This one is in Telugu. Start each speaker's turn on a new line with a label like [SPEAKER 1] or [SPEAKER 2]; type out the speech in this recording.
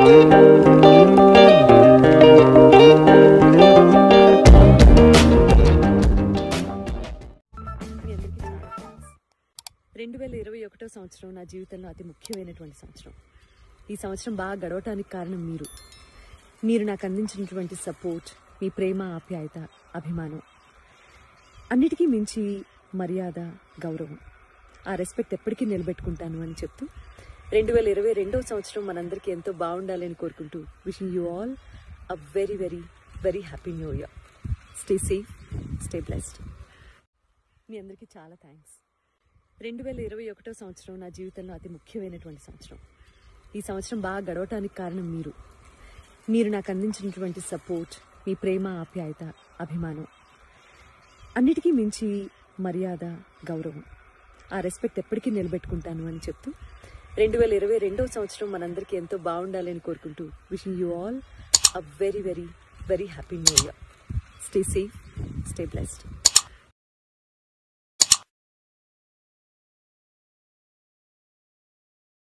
[SPEAKER 1] మీ అందరికీ చాలా థ్యాంక్స్ రెండు వేల ఇరవై ఒకటో సంవత్సరం నా జీవితంలో అతి ముఖ్యమైనటువంటి సంవత్సరం ఈ సంవత్సరం బాగా గడవటానికి కారణం మీరు మీరు నాకు అందించినటువంటి సపోర్ట్ మీ ప్రేమ ఆప్యాయత అభిమానం అన్నిటికీ మించి మర్యాద గౌరవం ఆ రెస్పెక్ట్ ఎప్పటికీ నిలబెట్టుకుంటాను అని చెప్తూ రెండు వేల ఇరవై రెండో సంవత్సరం మనందరికీ ఎంతో బాగుండాలని కోరుకుంటూ wishing you all a very very very happy new year stay safe stay blessed మీ అందరికీ చాలా థ్యాంక్స్ రెండు వేల ఇరవై ఒకటో సంవత్సరం నా జీవితంలో అతి ముఖ్యమైనటువంటి సంవత్సరం ఈ సంవత్సరం బాగా గడవటానికి కారణం మీరు మీరు నాకు అందించినటువంటి సపోర్ట్ మీ ప్రేమ ఆప్యాయత అభిమానం అన్నిటికీ మించి మర్యాద గౌరవం ఆ రెస్పెక్ట్ ఎప్పటికీ నిలబెట్టుకుంటాను అని చెప్తూ రెండు వేల ఇరవై రెండో సంవత్సరం మనందరికీ ఎంతో బాగుండాలని కోరుకుంటూ wishing you all a very very very happy new year stay safe stay blessed